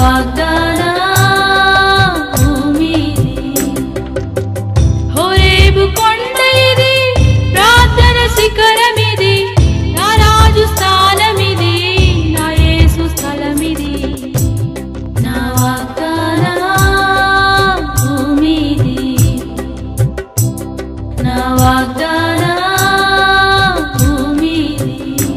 వాగ్దాన భూమిది హోరేబు కొండ ఇది ప్రార్థన శిఖరమిది నా రాజు స్థానమిది నా యేసు స్థలమిది నా వాగ్దాన భూమిది నా వాగ్దాన భూమిది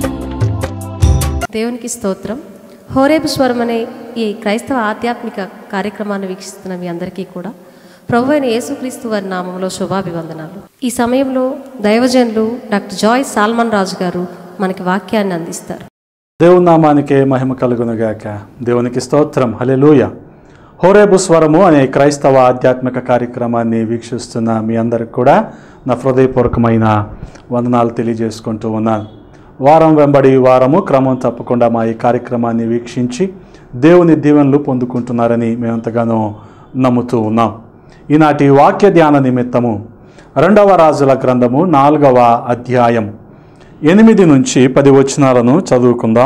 దేవునికి స్తోత్రం హోరేబు స్వరం అనే ఈ క్రైస్తవ ఆధ్యాత్మిక కార్యక్రమాన్ని వీక్షిస్తున్న మీ అందరికీ కూడా ప్రభు అయిన యేసుక్రీస్తు వారి నామంలో శుభాభివందనాలు ఈ సమయంలో దైవజనులు డాక్టర్ జాయ్ సాల్మన్ రాజు గారు మనకి వాక్యాన్ని అందిస్తారు దేవుని నామానికే మహిమ కలుగునుగాక దేవునికి స్తోత్రం హలెలూయ హోరేబు స్వరము అనే క్రైస్తవ ఆధ్యాత్మిక కార్యక్రమాన్ని వీక్షిస్తున్న మీ అందరికి కూడా నా హృదయపూర్వకమైన వందనాలు తెలియజేసుకుంటూ ఉన్నాను వారం వెంబడి వారము క్రమం తప్పకుండా మా ఈ కార్యక్రమాన్ని వీక్షించి దేవుని దీవెనలు పొందుకుంటున్నారని మేమెంతగానో నమ్ముతూ ఉన్నాం ఈనాటి వాక్య ధ్యాన నిమిత్తము రెండవ రాజుల గ్రంథము నాలుగవ అధ్యాయం ఎనిమిది నుంచి పది వచనాలను చదువుకుందాం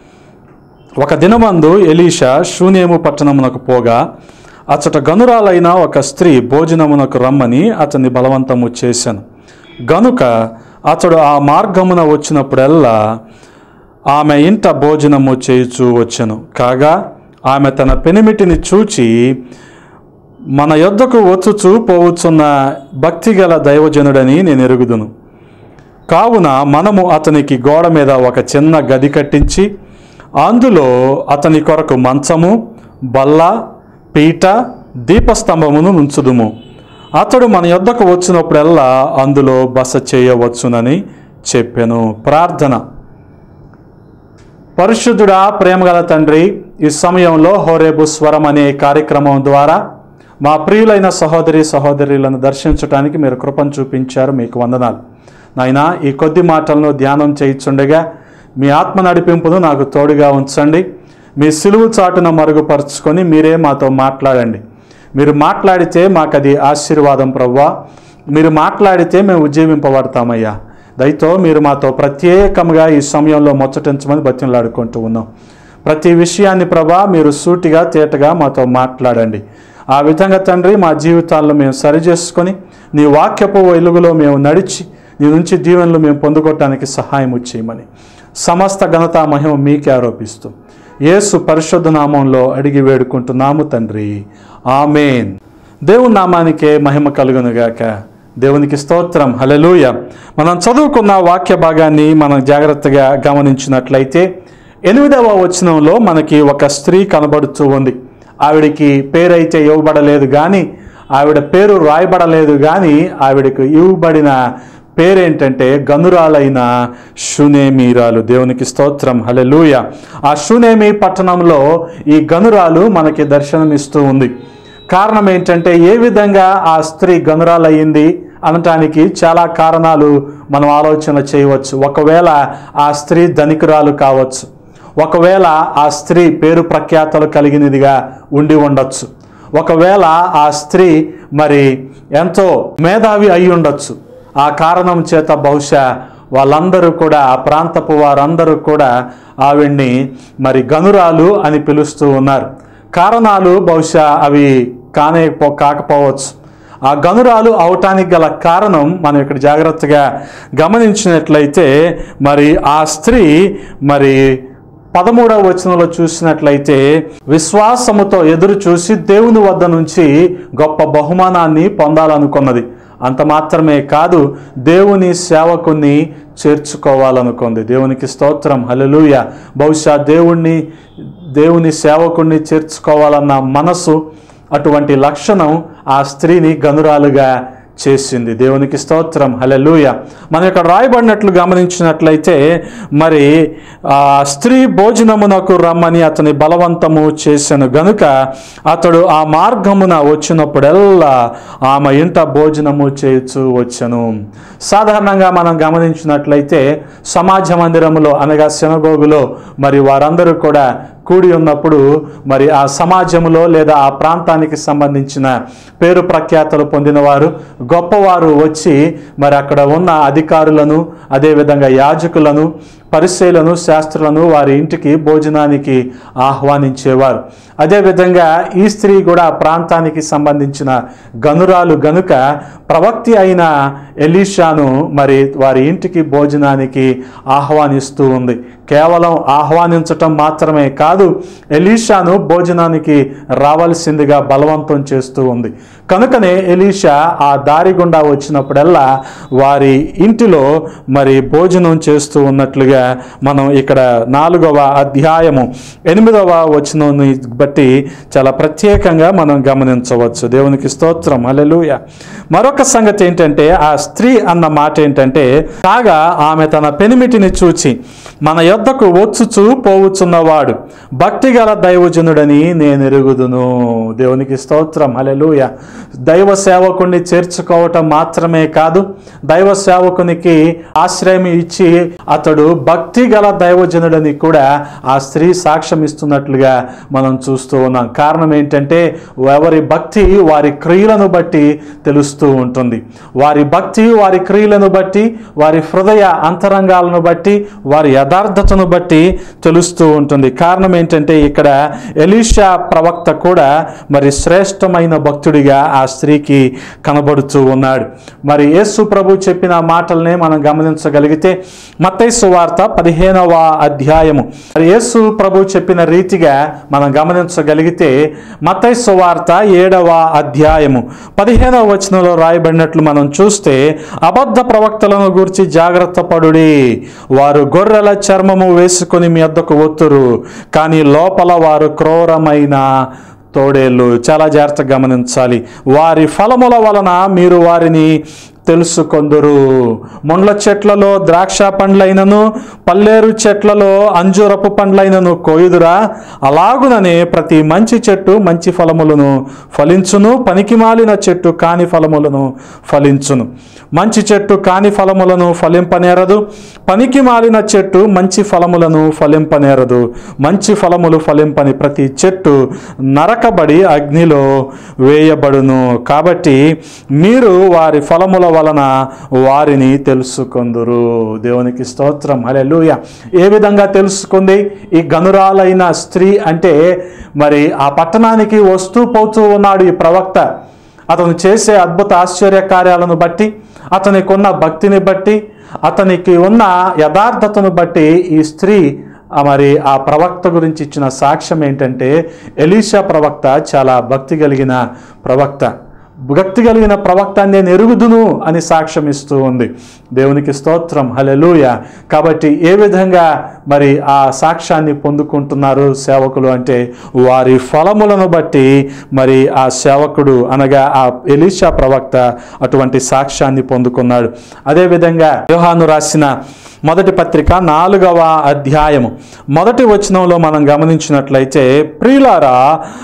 ఒక దినమందు ఎలీషా శూన్యము పట్టణమునకు పోగా అచ్చట గనురాలైన ఒక స్త్రీ భోజనమునకు రమ్మని అతన్ని బలవంతము చేశాను గనుక అతడు ఆ మార్గమున వచ్చినప్పుడల్లా ఆమె ఇంట భోజనము చేయుచూ వచ్చెను కాగా ఆమె తన పెనిమిటిని చూచి మన యొద్దకు వచ్చుచూ పోవచ్చున్న భక్తిగల దైవజనుడని నేను ఎరుగుదును కావున మనము అతనికి గోడ మీద ఒక చిన్న గది కట్టించి అందులో అతని కొరకు మంచము బల్ల పీట దీపస్తంభమును ఉంచుదుము అతడు మన యొద్దకు వచ్చినప్పుడల్లా అందులో బస చేయవచ్చునని చెప్పెను ప్రార్థన పరిశుద్ధుడా ప్రేమగల తండ్రి ఈ సమయంలో హోరేబు స్వరం అనే కార్యక్రమం ద్వారా మా ప్రియులైన సహోదరి సహోదరులను దర్శించడానికి మీరు కృపను చూపించారు మీకు వందనాలు నాయనా ఈ కొద్ది మాటలను ధ్యానం చేయించుండగా మీ ఆత్మ నడిపింపును నాకు తోడుగా ఉంచండి మీ సిలువు చాటున మరుగుపరుచుకొని మీరే మాతో మాట్లాడండి మీరు మాట్లాడితే మాకు అది ఆశీర్వాదం ప్రవ్వా మీరు మాట్లాడితే మేము ఉజ్జీవింపబడతామయ్యా దయతో మీరు మాతో ప్రత్యేకంగా ఈ సమయంలో ముచ్చటించమని బతిమలాడుకుంటూ ఉన్నాం ప్రతి విషయాన్ని ప్రభా మీరు సూటిగా తేటగా మాతో మాట్లాడండి ఆ విధంగా తండ్రి మా జీవితాల్లో మేము సరిచేసుకొని నీ వాక్యపు వెలుగులో మేము నడిచి నీ నుంచి దీవెనలు మేము పొందుకోవటానికి సహాయం చేయమని సమస్త ఘనత మహిమ మీకే ఆరోపిస్తూ యేసు పరిశుద్ధ నామంలో అడిగి వేడుకుంటున్నాము తండ్రి ఆమెన్ దేవుని నామానికే మహిమ కలుగునుగాక దేవునికి స్తోత్రం హలెలూయ మనం చదువుకున్న వాక్య భాగాన్ని మనం జాగ్రత్తగా గమనించినట్లయితే ఎనిమిదవ వచనంలో మనకి ఒక స్త్రీ కనబడుతూ ఉంది ఆవిడికి పేరైతే ఇవ్వబడలేదు కానీ ఆవిడ పేరు రాయబడలేదు కానీ ఆవిడకు ఇవ్వబడిన పేరేంటంటే గనురాలైన షునేమీరాలు దేవునికి స్తోత్రం హలెలూయ ఆ షునేమి పట్టణంలో ఈ గనురాలు మనకి దర్శనమిస్తూ ఉంది కారణం ఏంటంటే ఏ విధంగా ఆ స్త్రీ గనురాలయ్యింది అనటానికి చాలా కారణాలు మనం ఆలోచన చేయవచ్చు ఒకవేళ ఆ స్త్రీ ధనికురాలు కావచ్చు ఒకవేళ ఆ స్త్రీ పేరు ప్రఖ్యాతలు కలిగినదిగా ఉండి ఉండొచ్చు ఒకవేళ ఆ స్త్రీ మరి ఎంతో మేధావి అయి ఉండొచ్చు ఆ కారణం చేత బహుశా వాళ్ళందరూ కూడా ఆ ప్రాంతపు వారందరూ కూడా ఆవిడ్ని మరి గనురాలు అని పిలుస్తూ ఉన్నారు కారణాలు బహుశా అవి కానే పో- కాకపోవచ్చు ఆ గనురాలు అవటానికి గల కారణం మనం ఇక్కడ జాగ్రత్తగా గమనించినట్లయితే మరి ఆ స్త్రీ మరి పదమూడవ వచనంలో చూసినట్లయితే విశ్వాసముతో ఎదురు చూసి దేవుని వద్ద నుంచి గొప్ప బహుమానాన్ని పొందాలనుకున్నది అంత మాత్రమే కాదు దేవుని సేవకుని చేర్చుకోవాలనుకుంది దేవునికి స్తోత్రం హల్లెలూయ బహుశా దేవుణ్ణి దేవుని సేవకుణ్ణి చేర్చుకోవాలన్న మనసు అటువంటి లక్షణం ఆ స్త్రీని గనురాలుగా చేసింది దేవునికి స్తోత్రం హలెలూయ మనం ఇక్కడ రాయబడినట్లు గమనించినట్లయితే మరి ఆ స్త్రీ భోజనమునకు రమ్మని అతని బలవంతము చేశాను గనుక అతడు ఆ మార్గమున వచ్చినప్పుడల్లా ఆమె ఇంట భోజనము చేయొచ్చు వచ్చను సాధారణంగా మనం గమనించినట్లయితే సమాజ మందిరములో అనగా సెనగోగులో మరి వారందరూ కూడా కూడి ఉన్నప్పుడు మరి ఆ సమాజంలో లేదా ఆ ప్రాంతానికి సంబంధించిన పేరు ప్రఖ్యాతలు పొందినవారు గొప్పవారు వచ్చి మరి అక్కడ ఉన్న అధికారులను అదేవిధంగా యాజకులను పరిశీలను శాస్త్రులను వారి ఇంటికి భోజనానికి ఆహ్వానించేవారు అదేవిధంగా ఈ స్త్రీ కూడా ఆ ప్రాంతానికి సంబంధించిన గనురాలు గనుక ప్రవక్తి అయిన ఎలీషాను మరి వారి ఇంటికి భోజనానికి ఆహ్వానిస్తూ ఉంది కేవలం ఆహ్వానించటం మాత్రమే కాదు ఎలీషాను భోజనానికి రావాల్సిందిగా బలవంతం చేస్తూ ఉంది కనుకనే ఎలీషా ఆ దారి గుండా వచ్చినప్పుడల్లా వారి ఇంటిలో మరి భోజనం చేస్తూ ఉన్నట్లుగా మనం ఇక్కడ నాలుగవ అధ్యాయము ఎనిమిదవ వచనాన్ని బట్టి చాలా ప్రత్యేకంగా మనం గమనించవచ్చు దేవునికి స్తోత్రం అలెలుయ మరొక సంగతి ఏంటంటే ఆ స్త్రీ అన్న మాట ఏంటంటే కాగా ఆమె తన పెనిమిటిని చూచి మన యొద్దకు వచ్చుచు పోవుచున్నవాడు భక్తిగల దైవజనుడని నేను ఎరుగుదును దేవునికి స్తోత్రం అలెలుయ దైవ సేవకుని చేర్చుకోవటం మాత్రమే కాదు దైవ సేవకునికి ఆశ్రయం ఇచ్చి అతడు భక్తి గల దైవజనుడని కూడా ఆ స్త్రీ సాక్ష్యం ఇస్తున్నట్లుగా మనం చూస్తూ ఉన్నాం కారణం ఏంటంటే ఎవరి భక్తి వారి క్రియలను బట్టి తెలుస్తూ ఉంటుంది వారి భక్తి వారి క్రియలను బట్టి వారి హృదయ అంతరంగాలను బట్టి వారి యథార్థతను బట్టి తెలుస్తూ ఉంటుంది కారణం ఏంటంటే ఇక్కడ ఎలీషా ప్రవక్త కూడా మరి శ్రేష్టమైన భక్తుడిగా ఆ స్త్రీకి కనబడుతూ ఉన్నాడు మరి యేసు ప్రభు చెప్పిన మాటలనే మనం గమనించగలిగితే మత్తైసు వార్త పదిహేనవ అధ్యాయము మరి యేసు ప్రభు చెప్పిన రీతిగా మనం గమనించగలిగితే మత్తైసు వార్త ఏడవ అధ్యాయము పదిహేనవ వచనంలో రాయబడినట్లు మనం చూస్తే అబద్ధ ప్రవక్తలను గురించి జాగ్రత్త పడుడి వారు గొర్రెల చర్మము వేసుకొని మీ వద్దకు ఒత్తురు కానీ లోపల వారు క్రూరమైన తోడేళ్ళు చాలా జాగ్రత్తగా గమనించాలి వారి ఫలముల వలన మీరు వారిని తెలుసుకొందురు ముండ్ల చెట్లలో ద్రాక్ష పండ్లైనను పల్లేరు చెట్లలో అంజూరపు పండ్లైనను కోయుదురా అలాగుననే ప్రతి మంచి చెట్టు మంచి ఫలములను ఫలించును పనికిమాలిన చెట్టు కాని ఫలములను ఫలించును మంచి చెట్టు కాని ఫలములను ఫలింపనేరదు పనికి మాలిన చెట్టు మంచి ఫలములను ఫలింపనేరదు మంచి ఫలములు ఫలింపని ప్రతి చెట్టు నరకబడి అగ్నిలో వేయబడును కాబట్టి మీరు వారి ఫలముల వలన వారిని తెలుసుకొందురు దేవునికి స్తోత్రం హల్లెలూయా ఏ విధంగా తెలుసుకుంది ఈ గనురాలైన స్త్రీ అంటే మరి ఆ పట్టణానికి వస్తూ పోతూ ఉన్నాడు ఈ ప్రవక్త అతను చేసే అద్భుత ఆశ్చర్య కార్యాలను బట్టి అతనికి ఉన్న భక్తిని బట్టి అతనికి ఉన్న యథార్థతను బట్టి ఈ స్త్రీ ఆ మరి ఆ ప్రవక్త గురించి ఇచ్చిన సాక్ష్యం ఏంటంటే ఎలీషా ప్రవక్త చాలా భక్తి కలిగిన ప్రవక్త భక్తి కలిగిన ప్రవక్త నేను ఎరుగుదును అని సాక్ష్యం ఇస్తూ ఉంది దేవునికి స్తోత్రం హలెలూయ కాబట్టి ఏ విధంగా మరి ఆ సాక్ష్యాన్ని పొందుకుంటున్నారు సేవకులు అంటే వారి ఫలములను బట్టి మరి ఆ సేవకుడు అనగా ఆ ఎలీషా ప్రవక్త అటువంటి సాక్ష్యాన్ని పొందుకున్నాడు అదేవిధంగా యోహాను రాసిన మొదటి పత్రిక నాలుగవ అధ్యాయము మొదటి వచనంలో మనం గమనించినట్లయితే ప్రియులారా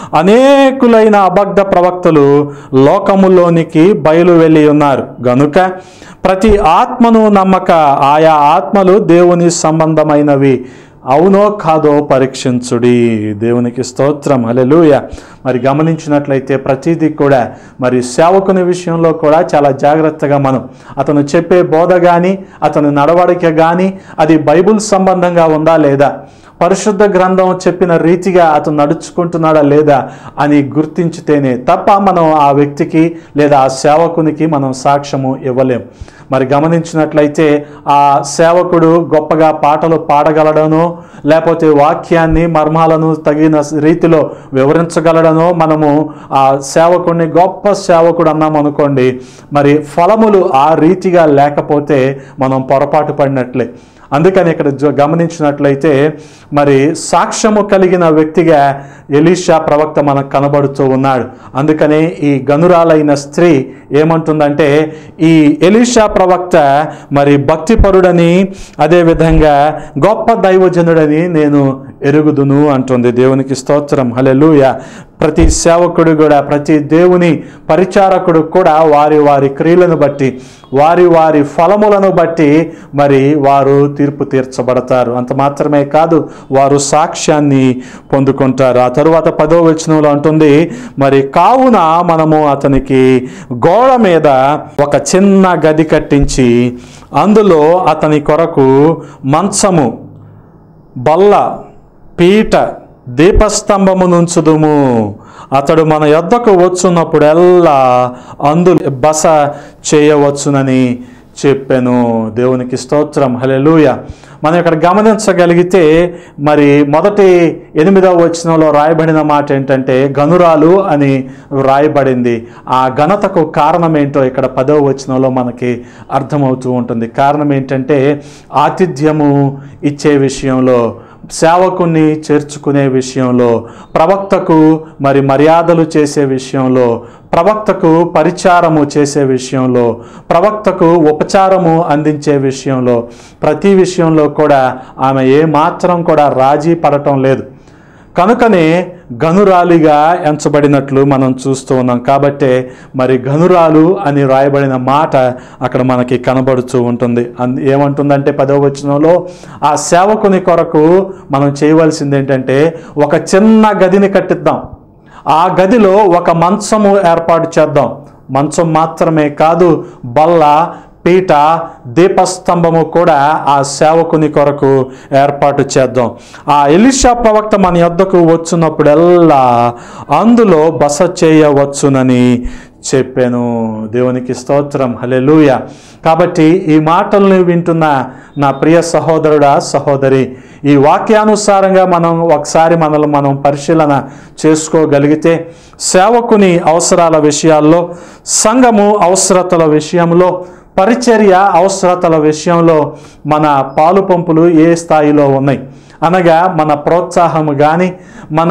అనేకులైన అబద్ధ ప్రవక్తలు లోకములోనికి బయలు వెళ్ళి ఉన్నారు గనుక ప్రతి ఆత్మను నమ్మక ఆయా ఆత్మలు దేవుని సంబంధమైనవి అవునో కాదో పరీక్షించుడి దేవునికి స్తోత్రం హల్లెలూయ మరి గమనించినట్లయితే ప్రతిదీ కూడా మరి సేవకుని విషయంలో కూడా చాలా జాగ్రత్తగా మనం అతను చెప్పే బోధ కానీ అతని నడవడిక కానీ అది బైబుల్ సంబంధంగా ఉందా లేదా పరిశుద్ధ గ్రంథం చెప్పిన రీతిగా అతను నడుచుకుంటున్నాడా లేదా అని గుర్తించితేనే తప్ప మనం ఆ వ్యక్తికి లేదా ఆ సేవకునికి మనం సాక్ష్యము ఇవ్వలేం మరి గమనించినట్లయితే ఆ సేవకుడు గొప్పగా పాటలు పాడగలడనో లేకపోతే వాక్యాన్ని మర్మాలను తగిన రీతిలో వివరించగలడనో మనము ఆ సేవకుడిని గొప్ప సేవకుడు అన్నాం అనుకోండి మరి ఫలములు ఆ రీతిగా లేకపోతే మనం పొరపాటు పడినట్లే అందుకని ఇక్కడ జ- గమనించినట్లయితే మరి సాక్ష్యము కలిగిన వ్యక్తిగా ఎలీషా ప్రవక్త మనకు కనబడుతూ ఉన్నాడు అందుకని ఈ గనురాలైన స్త్రీ ఏమంటుందంటే ఈ ఎలీషా ప్రవక్త మరి భక్తిపరుడని అదేవిధంగా గొప్ప దైవజనుడని నేను ఎరుగుదును అంటుంది దేవునికి స్తోత్రం హలెలూయ ప్రతి సేవకుడు కూడా ప్రతి దేవుని పరిచారకుడు కూడా వారి వారి క్రియలను బట్టి వారి వారి ఫలములను బట్టి మరి వారు తీర్పు తీర్చబడతారు అంత మాత్రమే కాదు వారు సాక్ష్యాన్ని పొందుకుంటారు ఆ తరువాత పదో వచనంలో అంటుంది మరి కావున మనము అతనికి గోడ మీద ఒక చిన్న గది కట్టించి అందులో అతని కొరకు మంచము బల్ల పీట దీపస్తంభము నుంచుదుము అతడు మన యొద్దకు వచ్చున్నప్పుడెల్లా అందు బస చేయవచ్చునని చెప్పాను దేవునికి స్తోత్రం హలెలూయ మనం ఇక్కడ గమనించగలిగితే మరి మొదటి ఎనిమిదవ వచనంలో రాయబడిన మాట ఏంటంటే గనురాలు అని రాయబడింది ఆ ఘనతకు కారణం ఏంటో ఇక్కడ పదవ వచనంలో మనకి అర్థమవుతూ ఉంటుంది కారణం ఏంటంటే ఆతిథ్యము ఇచ్చే విషయంలో సేవకుని చేర్చుకునే విషయంలో ప్రవక్తకు మరి మర్యాదలు చేసే విషయంలో ప్రవక్తకు పరిచారము చేసే విషయంలో ప్రవక్తకు ఉపచారము అందించే విషయంలో ప్రతి విషయంలో కూడా ఆమె ఏ మాత్రం కూడా రాజీ పడటం లేదు కనుకనే గనురాలిగా ఎంచబడినట్లు మనం చూస్తూ ఉన్నాం కాబట్టే మరి గనురాలు అని రాయబడిన మాట అక్కడ మనకి కనబడుతూ ఉంటుంది అంద ఏమంటుందంటే పదవ వచనంలో ఆ సేవకుని కొరకు మనం చేయవలసింది ఏంటంటే ఒక చిన్న గదిని కట్టిద్దాం ఆ గదిలో ఒక మంచము ఏర్పాటు చేద్దాం మంచం మాత్రమే కాదు బల్ల పీట దీపస్తంభము కూడా ఆ సేవకుని కొరకు ఏర్పాటు చేద్దాం ఆ ఎలిషా ప్రవక్త మన యొద్దకు వచ్చినప్పుడల్లా అందులో బస చేయవచ్చునని చెప్పాను దేవునికి స్తోత్రం హలెలూయ కాబట్టి ఈ మాటల్ని వింటున్న నా ప్రియ సహోదరుడా సహోదరి ఈ వాక్యానుసారంగా మనం ఒకసారి మనల్ని మనం పరిశీలన చేసుకోగలిగితే సేవకుని అవసరాల విషయాల్లో సంఘము అవసరతల విషయంలో పరిచర్య అవసరతల విషయంలో మన పాలు పంపులు ఏ స్థాయిలో ఉన్నాయి అనగా మన ప్రోత్సాహము కానీ మన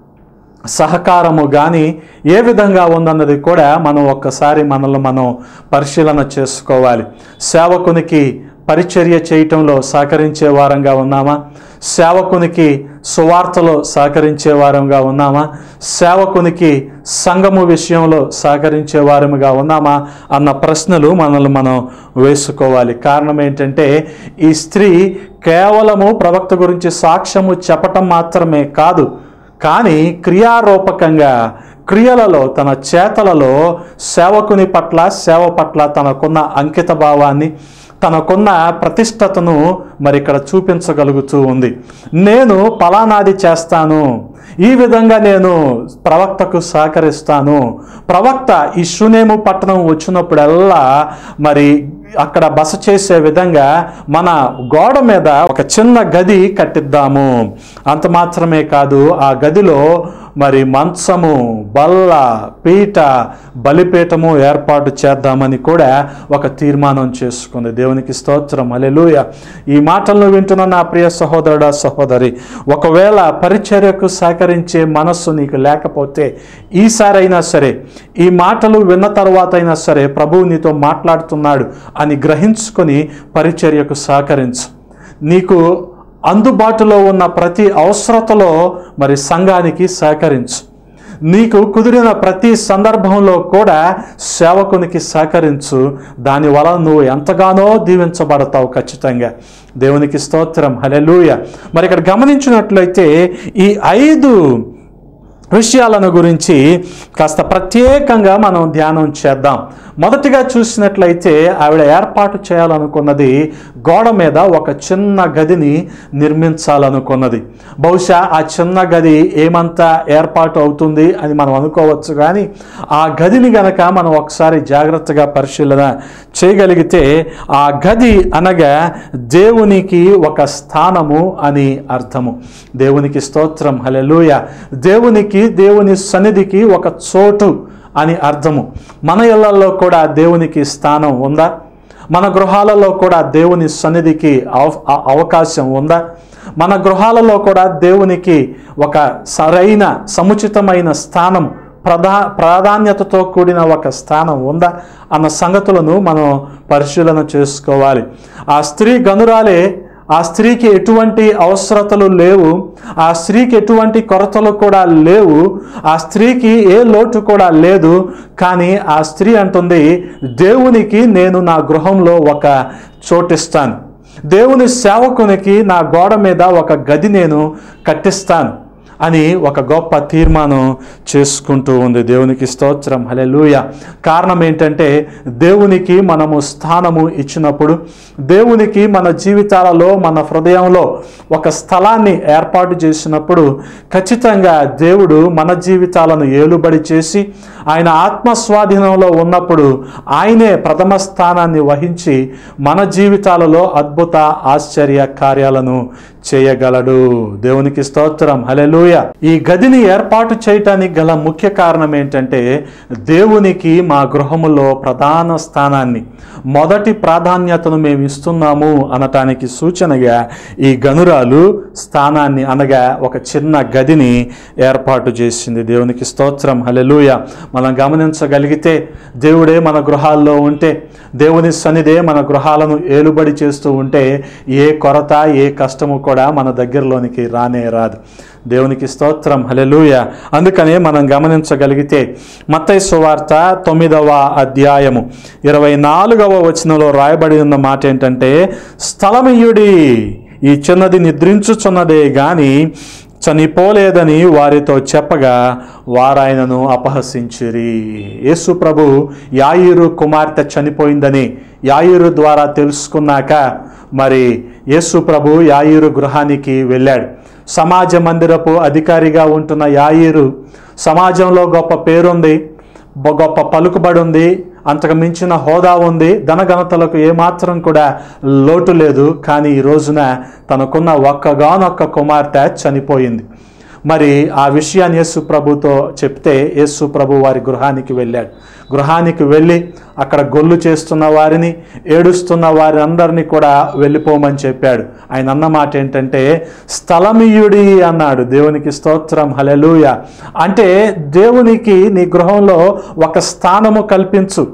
సహకారము కానీ ఏ విధంగా ఉందన్నది కూడా మనం ఒక్కసారి మనల్ని మనం పరిశీలన చేసుకోవాలి సేవకునికి పరిచర్య చేయటంలో సహకరించే వారంగా ఉన్నామా సేవకునికి సువార్తలో సహకరించే వారంగా ఉన్నామా సేవకునికి సంఘము విషయంలో సహకరించే వారముగా ఉన్నామా అన్న ప్రశ్నలు మనల్ని మనం వేసుకోవాలి కారణం ఏంటంటే ఈ స్త్రీ కేవలము ప్రవక్త గురించి సాక్ష్యము చెప్పటం మాత్రమే కాదు కానీ క్రియారూపకంగా క్రియలలో తన చేతలలో సేవకుని పట్ల సేవ పట్ల తనకున్న అంకిత భావాన్ని తనకున్న ప్రతిష్టతను మరి ఇక్కడ చూపించగలుగుతూ ఉంది నేను పలానాది చేస్తాను ఈ విధంగా నేను ప్రవక్తకు సహకరిస్తాను ప్రవక్త ఈ శునేము పట్టణం వచ్చినప్పుడల్లా మరి అక్కడ బస చేసే విధంగా మన గోడ మీద ఒక చిన్న గది కట్టిద్దాము అంత మాత్రమే కాదు ఆ గదిలో మరి మంచము బల్ల పీట బలిపీఠము ఏర్పాటు చేద్దామని కూడా ఒక తీర్మానం చేసుకుంది దేవునికి స్తోత్రం అలెలుయ ఈ మాటలను వింటున్న నా ప్రియ సహోదరుడా సహోదరి ఒకవేళ పరిచర్యకు సహకరించే మనస్సు నీకు లేకపోతే ఈసారైనా సరే ఈ మాటలు విన్న తర్వాత అయినా సరే ప్రభువు నీతో మాట్లాడుతున్నాడు అని గ్రహించుకొని పరిచర్యకు సహకరించు నీకు అందుబాటులో ఉన్న ప్రతి అవసరతలో మరి సంఘానికి సహకరించు నీకు కుదిరిన ప్రతి సందర్భంలో కూడా సేవకునికి సహకరించు దాని వలన నువ్వు ఎంతగానో దీవించబడతావు ఖచ్చితంగా దేవునికి స్తోత్రం హలెలూయ మరి ఇక్కడ గమనించినట్లయితే ఈ ఐదు విషయాలను గురించి కాస్త ప్రత్యేకంగా మనం ధ్యానం చేద్దాం మొదటిగా చూసినట్లయితే ఆవిడ ఏర్పాటు చేయాలనుకున్నది గోడ మీద ఒక చిన్న గదిని నిర్మించాలనుకున్నది బహుశా ఆ చిన్న గది ఏమంతా ఏర్పాటు అవుతుంది అని మనం అనుకోవచ్చు కానీ ఆ గదిని గనక మనం ఒకసారి జాగ్రత్తగా పరిశీలన చేయగలిగితే ఆ గది అనగా దేవునికి ఒక స్థానము అని అర్థము దేవునికి స్తోత్రం హలెలూయ దేవునికి దేవుని సన్నిధికి ఒక చోటు అని అర్థము మన ఇళ్లలో కూడా దేవునికి స్థానం ఉందా మన గృహాలలో కూడా దేవుని సన్నిధికి అవ- అ- అవకాశం ఉందా మన గృహాలలో కూడా దేవునికి ఒక సరైన సముచితమైన స్థానం ప్రధా ప్రాధాన్యతతో కూడిన ఒక స్థానం ఉందా అన్న సంగతులను మనం పరిశీలన చేసుకోవాలి ఆ స్త్రీ గనురాలే ఆ స్త్రీకి ఎటువంటి అవసరతలు లేవు ఆ స్త్రీకి ఎటువంటి కొరతలు కూడా లేవు ఆ స్త్రీకి ఏ లోటు కూడా లేదు కానీ ఆ స్త్రీ అంటుంది దేవునికి నేను నా గృహంలో ఒక చోటిస్తాను దేవుని సేవకునికి నా గోడ మీద ఒక గది నేను కట్టిస్తాను అని ఒక గొప్ప తీర్మానం చేసుకుంటూ ఉంది దేవునికి స్తోత్రం హలెలూయ కారణం ఏంటంటే దేవునికి మనము స్థానము ఇచ్చినప్పుడు దేవునికి మన జీవితాలలో మన హృదయంలో ఒక స్థలాన్ని ఏర్పాటు చేసినప్పుడు ఖచ్చితంగా దేవుడు మన జీవితాలను ఏలుబడి చేసి ఆయన ఆత్మస్వాధీనంలో ఉన్నప్పుడు ఆయనే ప్రథమ స్థానాన్ని వహించి మన జీవితాలలో అద్భుత ఆశ్చర్య కార్యాలను చేయగలడు దేవునికి స్తోత్రం హలెలూయ ఈ గదిని ఏర్పాటు చేయటానికి గల ముఖ్య కారణం ఏంటంటే దేవునికి మా గృహములో ప్రధాన స్థానాన్ని మొదటి ప్రాధాన్యతను మేము ఇస్తున్నాము అనటానికి సూచనగా ఈ గనురాలు స్థానాన్ని అనగా ఒక చిన్న గదిని ఏర్పాటు చేసింది దేవునికి స్తోత్రం హలెలూయ మనం గమనించగలిగితే దేవుడే మన గృహాల్లో ఉంటే దేవుని సన్నిధే మన గృహాలను ఏలుబడి చేస్తూ ఉంటే ఏ కొరత ఏ కష్టము కూడా మన దగ్గరలోనికి రానే రాదు దేవునికి స్తోత్రం హలెలూయ అందుకనే మనం గమనించగలిగితే మత్తయి సువార్త తొమ్మిదవ అధ్యాయము ఇరవై నాలుగవ వచనంలో రాయబడి ఉన్న మాట ఏంటంటే స్థలమియుడి ఈ చిన్నది నిద్రించుచున్నదే గాని చనిపోలేదని వారితో చెప్పగా వారాయనను అపహసించిరి యేసు ప్రభు యాయిరు కుమార్తె చనిపోయిందని యాయిరు ద్వారా తెలుసుకున్నాక మరి యేసు ప్రభు యాయిరు గృహానికి వెళ్ళాడు సమాజ మందిరపు అధికారిగా ఉంటున్న యాయిరు సమాజంలో గొప్ప పేరుంది బ- గొప్ప పలుకుబడి ఉంది అంతకు మించిన హోదా ఉంది ధనఘనతలకు ఏమాత్రం కూడా లోటు లేదు కానీ ఈ రోజున తనకున్న ఒక్కగానొక్క కుమార్తె చనిపోయింది మరి ఆ విషయాన్ని యేసు ప్రభుతో చెప్తే యేసు ప్రభు వారి గృహానికి వెళ్ళాడు గృహానికి వెళ్ళి అక్కడ గొల్లు చేస్తున్న వారిని ఏడుస్తున్న వారి అందరినీ కూడా వెళ్ళిపోమని చెప్పాడు ఆయన అన్న మాట ఏంటంటే స్థలమీయుడి అన్నాడు దేవునికి స్తోత్రం హలెలూయ అంటే దేవునికి నీ గృహంలో ఒక స్థానము కల్పించు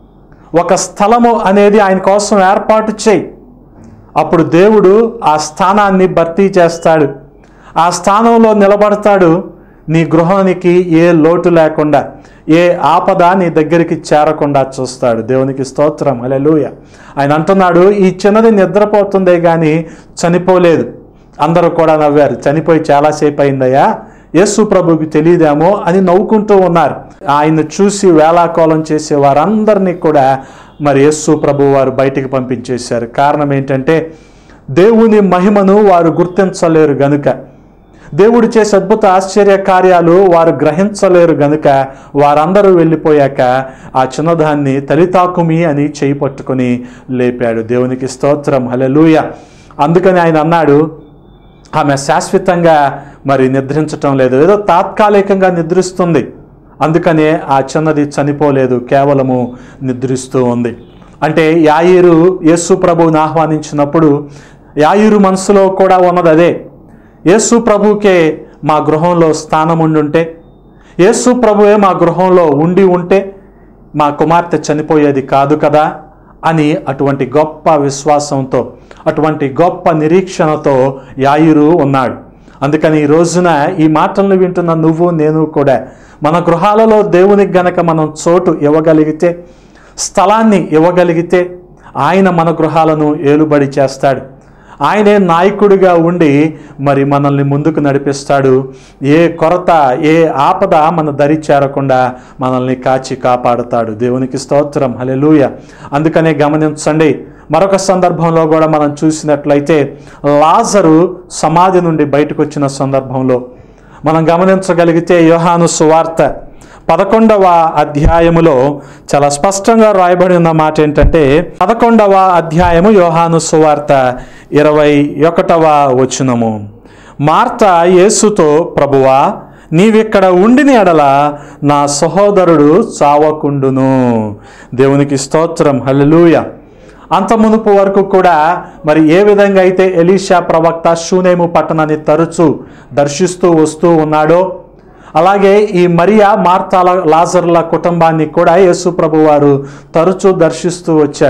ఒక స్థలము అనేది ఆయన కోసం ఏర్పాటు చేయి అప్పుడు దేవుడు ఆ స్థానాన్ని భర్తీ చేస్తాడు ఆ స్థానంలో నిలబడతాడు నీ గృహానికి ఏ లోటు లేకుండా ఏ ఆపద నీ దగ్గరికి చేరకుండా చూస్తాడు దేవునికి స్తోత్రం అలెలుయ ఆయన అంటున్నాడు ఈ చిన్నది నిద్రపోతుందే కానీ చనిపోలేదు అందరూ కూడా నవ్వారు చనిపోయి చాలాసేపు అయిందయ్యా యేసు ప్రభుకి తెలియదేమో అని నవ్వుకుంటూ ఉన్నారు ఆయన చూసి వేలాకోలం చేసే వారందరినీ కూడా మరి యేసు ప్రభు వారు బయటికి పంపించేశారు కారణం ఏంటంటే దేవుని మహిమను వారు గుర్తించలేరు గనుక దేవుడు చేసే అద్భుత ఆశ్చర్య కార్యాలు వారు గ్రహించలేరు గనుక వారందరూ వెళ్ళిపోయాక ఆ చిన్నదాన్ని తలితాకుమి అని చేయి పట్టుకొని లేపాడు దేవునికి స్తోత్రం హలెలూయ అందుకని ఆయన అన్నాడు ఆమె శాశ్వతంగా మరి నిద్రించటం లేదు ఏదో తాత్కాలికంగా నిద్రిస్తుంది అందుకనే ఆ చిన్నది చనిపోలేదు కేవలము నిద్రిస్తూ ఉంది అంటే యాయిరు యేసు ప్రభువుని ఆహ్వానించినప్పుడు యాయిరు మనసులో కూడా ఉన్నది అదే యేసు ప్రభుకే మా గృహంలో స్థానం ఉండుంటే యేసు ప్రభువే మా గృహంలో ఉండి ఉంటే మా కుమార్తె చనిపోయేది కాదు కదా అని అటువంటి గొప్ప విశ్వాసంతో అటువంటి గొప్ప నిరీక్షణతో యాయిరు ఉన్నాడు అందుకని ఈ రోజున ఈ మాటలను వింటున్న నువ్వు నేను కూడా మన గృహాలలో దేవునికి గనక మనం చోటు ఇవ్వగలిగితే స్థలాన్ని ఇవ్వగలిగితే ఆయన మన గృహాలను ఏలుబడి చేస్తాడు ఆయనే నాయకుడిగా ఉండి మరి మనల్ని ముందుకు నడిపిస్తాడు ఏ కొరత ఏ ఆపద మన దరి చేరకుండా మనల్ని కాచి కాపాడుతాడు దేవునికి స్తోత్రం హలెలూయ అందుకనే గమనించండి మరొక సందర్భంలో కూడా మనం చూసినట్లయితే లాజరు సమాధి నుండి బయటకు వచ్చిన సందర్భంలో మనం గమనించగలిగితే యోహాను సువార్త పదకొండవ అధ్యాయములో చాలా స్పష్టంగా రాయబడి ఉన్న మాట ఏంటంటే పదకొండవ అధ్యాయము యోహాను సువార్త ఇరవై ఒకటవ వచనము మార్త యేసుతో ప్రభువా నీవిక్కడ ఉండిన ఎడల నా సహోదరుడు చావకుండును దేవునికి స్తోత్రం హల్లెలూయా అంత మునుపు వరకు కూడా మరి ఏ విధంగా అయితే ఎలీషా ప్రవక్త షూనేము పట్టణాన్ని తరచూ దర్శిస్తూ వస్తూ ఉన్నాడో అలాగే ఈ మరియా మార్తాల లాజర్ల కుటుంబాన్ని కూడా యేసు ప్రభు వారు తరచూ దర్శిస్తూ వచ్చాడు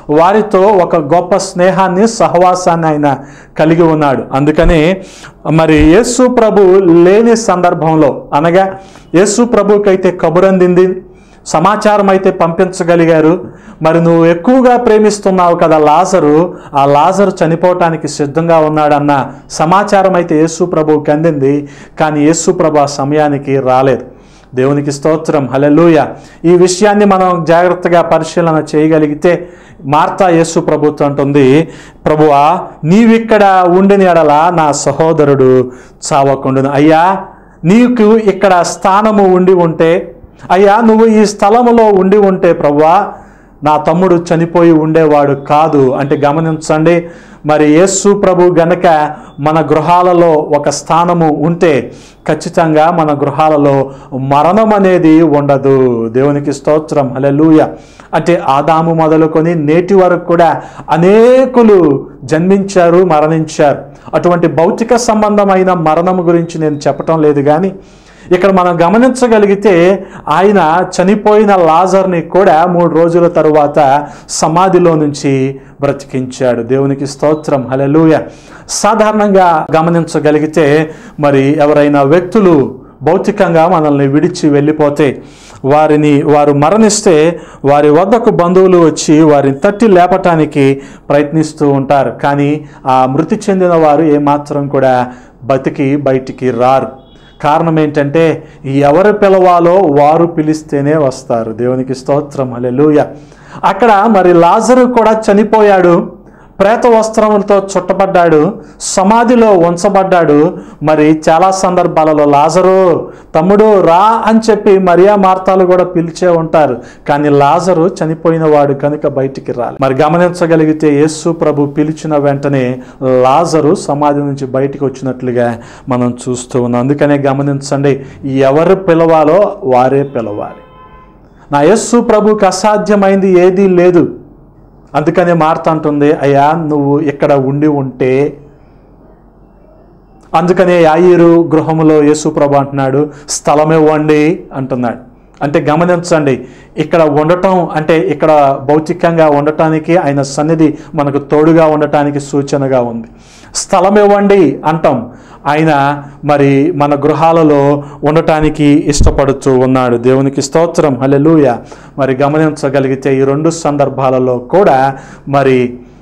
వారితో ఒక గొప్ప స్నేహాన్ని సహవాసాన్ని ఆయన కలిగి ఉన్నాడు అందుకని మరి యేసు ప్రభు లేని సందర్భంలో అనగా యేసు ప్రభుకైతే కబురందింది సమాచారం అయితే పంపించగలిగారు మరి నువ్వు ఎక్కువగా ప్రేమిస్తున్నావు కదా లాజరు ఆ లాజరు చనిపోవటానికి సిద్ధంగా ఉన్నాడన్న సమాచారం అయితే యేసు ప్రభువుకి అందింది కానీ యేసు ప్రభు ఆ సమయానికి రాలేదు దేవునికి స్తోత్రం హలెలూయ ఈ విషయాన్ని మనం జాగ్రత్తగా పరిశీలన చేయగలిగితే మార్తా యేసు ప్రభుత్వం అంటుంది ప్రభువా నీవిక్కడ ఉండిన ఎడల నా సహోదరుడు చావకుండును అయ్యా నీకు ఇక్కడ స్థానము ఉండి ఉంటే అయ్యా నువ్వు ఈ స్థలములో ఉండి ఉంటే ప్రభువా నా తమ్ముడు చనిపోయి ఉండేవాడు కాదు అంటే గమనించండి మరి యేసు ప్రభు గనక మన గృహాలలో ఒక స్థానము ఉంటే ఖచ్చితంగా మన గృహాలలో మరణం అనేది ఉండదు దేవునికి స్తోత్రం హల్లెలూయ అంటే ఆదాము మొదలుకొని నేటి వరకు కూడా అనేకులు జన్మించారు మరణించారు అటువంటి భౌతిక సంబంధమైన మరణం గురించి నేను చెప్పటం లేదు కానీ ఇక్కడ మనం గమనించగలిగితే ఆయన చనిపోయిన లాజర్ని కూడా మూడు రోజుల తరువాత సమాధిలో నుంచి బ్రతికించాడు దేవునికి స్తోత్రం హలెలూయ సాధారణంగా గమనించగలిగితే మరి ఎవరైనా వ్యక్తులు భౌతికంగా మనల్ని విడిచి వెళ్ళిపోతే వారిని వారు మరణిస్తే వారి వద్దకు బంధువులు వచ్చి వారిని తట్టి లేపటానికి ప్రయత్నిస్తూ ఉంటారు కానీ ఆ మృతి చెందిన వారు ఏమాత్రం కూడా బతికి బయటికి రారు కారణం ఏంటంటే ఎవరు పిలవాలో వారు పిలిస్తేనే వస్తారు దేవునికి స్తోత్రం హల్లెలూయ అక్కడ మరి లాజరు కూడా చనిపోయాడు ప్రేత వస్త్రములతో చుట్టబడ్డాడు సమాధిలో ఉంచబడ్డాడు మరి చాలా సందర్భాలలో లాజరు తమ్ముడు రా అని చెప్పి మరియా మార్తాలు కూడా పిలిచే ఉంటారు కానీ లాజరు చనిపోయిన వాడు కనుక బయటికి రాలి మరి గమనించగలిగితే యేసు ప్రభు పిలిచిన వెంటనే లాజరు సమాధి నుంచి బయటికి వచ్చినట్లుగా మనం చూస్తూ ఉన్నాం అందుకనే గమనించండి ఎవరు పిలవాలో వారే పిలవాలి నా యస్సు ప్రభుకి అసాధ్యమైంది ఏదీ లేదు అందుకనే మార్త అంటుంది అయ్యా నువ్వు ఇక్కడ ఉండి ఉంటే అందుకనే యాయిరు గృహములో యేసు ప్రభు అంటున్నాడు స్థలం ఇవ్వండి అంటున్నాడు అంటే గమనించండి ఇక్కడ ఉండటం అంటే ఇక్కడ భౌతికంగా ఉండటానికి ఆయన సన్నిధి మనకు తోడుగా ఉండటానికి సూచనగా ఉంది స్థలం ఇవ్వండి అంటాం ఆయన మరి మన గృహాలలో ఉండటానికి ఇష్టపడుతూ ఉన్నాడు దేవునికి స్తోత్రం హల్లెలూయ మరి గమనించగలిగితే ఈ రెండు సందర్భాలలో కూడా మరి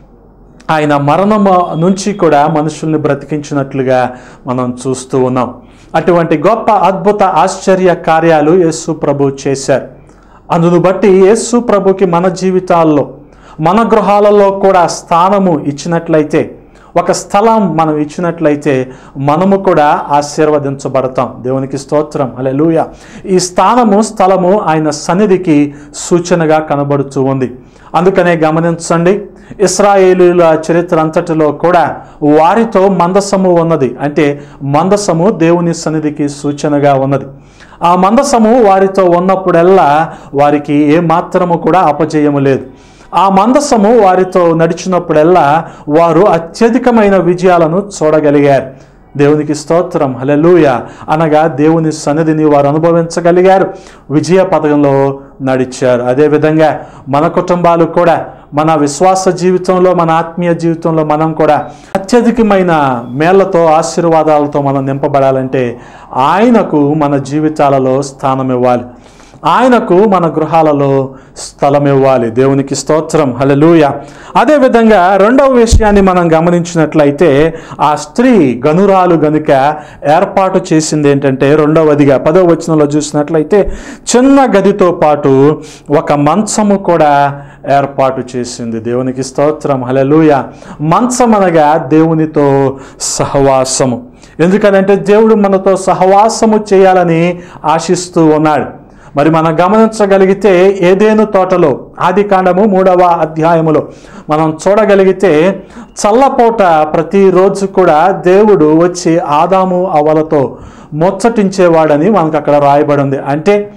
ఆయన మరణము నుంచి కూడా మనుషుల్ని బ్రతికించినట్లుగా మనం చూస్తూ ఉన్నాం అటువంటి గొప్ప అద్భుత ఆశ్చర్య కార్యాలు యేసు ప్రభు చేశారు అందును బట్టి యేసు ప్రభుకి మన జీవితాల్లో మన గృహాలలో కూడా స్థానము ఇచ్చినట్లయితే ఒక స్థలం మనం ఇచ్చినట్లయితే మనము కూడా ఆశీర్వదించబడతాం దేవునికి స్తోత్రం హల్లెలూయ ఈ స్థానము స్థలము ఆయన సన్నిధికి సూచనగా కనబడుతూ ఉంది అందుకనే గమనించండి ఇస్రాయేలీల చరిత్ర అంతటిలో కూడా వారితో మందసము ఉన్నది అంటే మందసము దేవుని సన్నిధికి సూచనగా ఉన్నది ఆ మందసము వారితో ఉన్నప్పుడల్లా వారికి ఏ మాత్రము కూడా అపజయము లేదు ఆ మందసము వారితో నడిచినప్పుడల్లా వారు అత్యధికమైన విజయాలను చూడగలిగారు దేవునికి స్తోత్రం హలెలూయ అనగా దేవుని సన్నిధిని వారు అనుభవించగలిగారు విజయ పథకంలో నడిచారు అదేవిధంగా మన కుటుంబాలు కూడా మన విశ్వాస జీవితంలో మన ఆత్మీయ జీవితంలో మనం కూడా అత్యధికమైన మేళ్లతో ఆశీర్వాదాలతో మనం నింపబడాలంటే ఆయనకు మన జీవితాలలో స్థానం ఇవ్వాలి ఆయనకు మన గృహాలలో స్థలం ఇవ్వాలి దేవునికి స్తోత్రం హలలుయ అదేవిధంగా రెండవ విషయాన్ని మనం గమనించినట్లయితే ఆ స్త్రీ గనురాలు గనుక ఏర్పాటు చేసింది ఏంటంటే రెండవదిగా పదవ వచనంలో చూసినట్లయితే చిన్న గదితో పాటు ఒక మంచము కూడా ఏర్పాటు చేసింది దేవునికి స్తోత్రం హలలుయ మంచం అనగా దేవునితో సహవాసము ఎందుకనంటే దేవుడు మనతో సహవాసము చేయాలని ఆశిస్తూ ఉన్నాడు మరి మనం గమనించగలిగితే ఏదేను తోటలో ఆది కాండము మూడవ అధ్యాయములో మనం చూడగలిగితే చల్లపూట ప్రతిరోజు కూడా దేవుడు వచ్చి ఆదాము అవలతో ముచ్చటించేవాడని మనకు అక్కడ రాయబడి ఉంది అంటే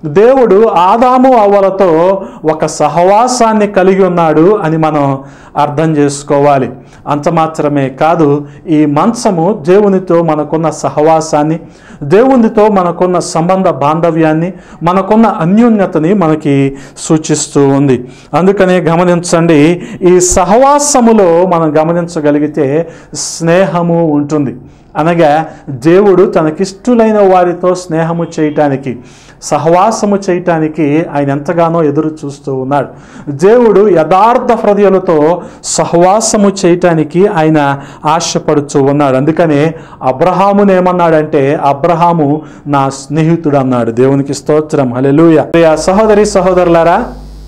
దేవుడు ఆదాము అవ్వలతో ఒక సహవాసాన్ని కలిగి ఉన్నాడు అని మనం అర్థం చేసుకోవాలి అంత మాత్రమే కాదు ఈ మంచము దేవునితో మనకున్న సహవాసాన్ని దేవునితో మనకున్న సంబంధ బాంధవ్యాన్ని మనకున్న అన్యోన్యతని మనకి సూచిస్తూ ఉంది అందుకనే గమనించండి ఈ సహవాసములో మనం గమనించగలిగితే స్నేహము ఉంటుంది అనగా దేవుడు తనకిష్టులైన వారితో స్నేహము చేయటానికి సహవాసము చేయటానికి ఆయన ఎంతగానో ఎదురు చూస్తూ ఉన్నాడు దేవుడు యథార్థ హృదయాలతో సహవాసము చేయటానికి ఆయన ఆశపడుతూ ఉన్నాడు అందుకనే అబ్రహామును ఏమన్నాడంటే అబ్రహాము నా స్నేహితుడు అన్నాడు దేవునికి స్తోత్రం హల్లెలూయా ప్రియ సహోదరి సహోదరులారా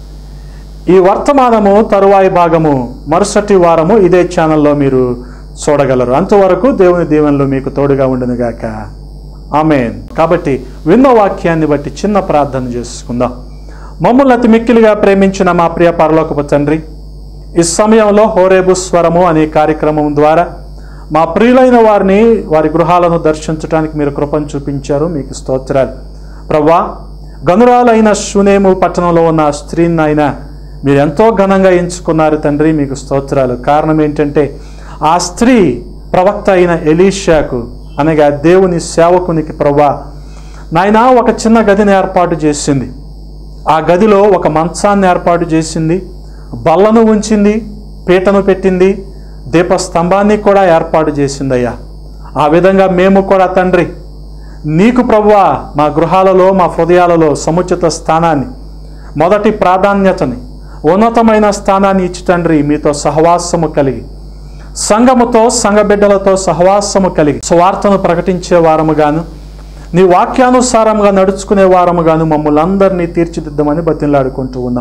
ఈ వర్తమానము తరువాయి భాగము మరుసటి వారము ఇదే ఛానల్లో మీరు చూడగలరు అంతవరకు దేవుని దీవెనలు మీకు తోడుగా ఉండునుగాక ఆమెన్ కాబట్టి విన్న వాక్యాన్ని బట్టి చిన్న ప్రార్థన చేసుకుందాం మమ్మల్ని అతి మిక్కిలిగా ప్రేమించిన మా ప్రియ పరలోకపు తండ్రి ఈ సమయంలో హోరేబు స్వరము అనే కార్యక్రమం ద్వారా మా ప్రియులైన వారిని వారి గృహాలను దర్శించడానికి మీరు కృపను చూపించారు మీకు స్తోత్రాలు ప్రవ్వా గనురాలైన శునేము పట్టణంలో ఉన్న ఆ స్త్రీని ఆయన మీరు ఎంతో ఘనంగా ఎంచుకున్నారు తండ్రి మీకు స్తోత్రాలు కారణం ఏంటంటే ఆ స్త్రీ ప్రవక్త అయిన ఎలీషాకు అనగా దేవుని సేవకునికి ప్రవ్వా నాయన ఒక చిన్న గదిని ఏర్పాటు చేసింది ఆ గదిలో ఒక మంచాన్ని ఏర్పాటు చేసింది బల్లను ఉంచింది పీటను పెట్టింది దీపస్తంభాన్ని కూడా ఏర్పాటు చేసిందయ్యా ఆ విధంగా మేము కూడా తండ్రి నీకు ప్రభువా మా గృహాలలో మా హృదయాలలో సముచిత స్థానాన్ని మొదటి ప్రాధాన్యతని ఉన్నతమైన స్థానాన్ని ఇచ్చి తండ్రి మీతో సహవాసము కలిగి సంఘముతో సంఘ బిడ్డలతో సహవాసము కలిగి స్వార్థను ప్రకటించే వారముగాను నీ వాక్యానుసారంగా నడుచుకునే వారముగాను మమ్మల్ని అందరినీ తీర్చిదిద్దమని బతిలాడుకుంటూ ఉన్నాం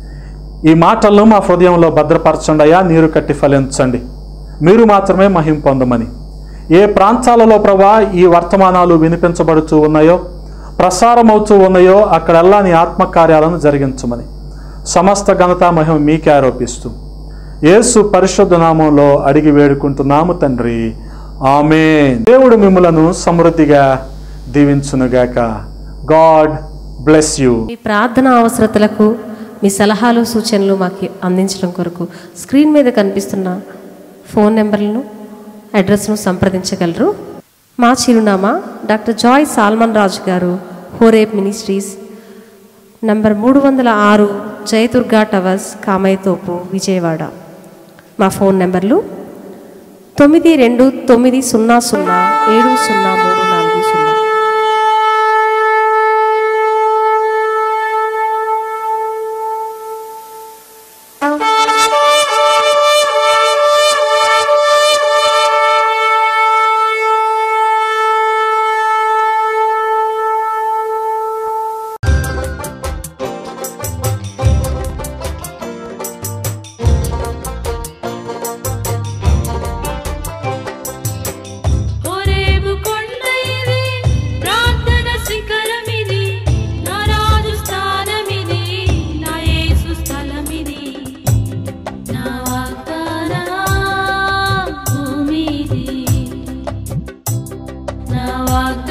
ఈ మాటలను మా హృదయంలో భద్రపరచండి అయ్యా నీరు కట్టి ఫలించండి మీరు మాత్రమే మహిం పొందమని ఏ ప్రాంతాలలో ప్రభా ఈ వర్తమానాలు వినిపించబడుతూ ఉన్నాయో ప్రసారం అవుతూ ఉన్నాయో అక్కడల్లా నీ ఆత్మకార్యాలను జరిగించమని సమస్త ఘనత మహిమ మీకే ఆరోపిస్తూ యేసు పరిశుద్ధ నామంలో అడిగి వేడుకుంటున్నాము తండ్రి ఆమె దేవుడు మిమ్మలను సమృద్ధిగా దీవించునుగాక గాడ్ బ్లెస్ యూ మీ ప్రార్థన అవసరతలకు మీ సలహాలు సూచనలు మాకు అందించడం కొరకు స్క్రీన్ మీద కనిపిస్తున్న ఫోన్ నెంబర్లను అడ్రస్ను సంప్రదించగలరు మా చిరునామా డాక్టర్ జాయ్ సాల్మన్ రాజు గారు హోరేప్ మినిస్ట్రీస్ నంబర్ మూడు వందల ఆరు జయదుర్గా టవర్స్ కామయ్యతోపు విజయవాడ మా ఫోన్ నెంబర్లు తొమ్మిది రెండు తొమ్మిది సున్నా సున్నా ఏడు సున్నా మూడు నాలుగు సున్నా హోరేబు కొండ ఇది ప్రార్థన శిఖరమిది నా రాజు స్థానమిది నా యేసు స్థలమిది నా వాగ్దాన భూమిది నా వాగ్దాన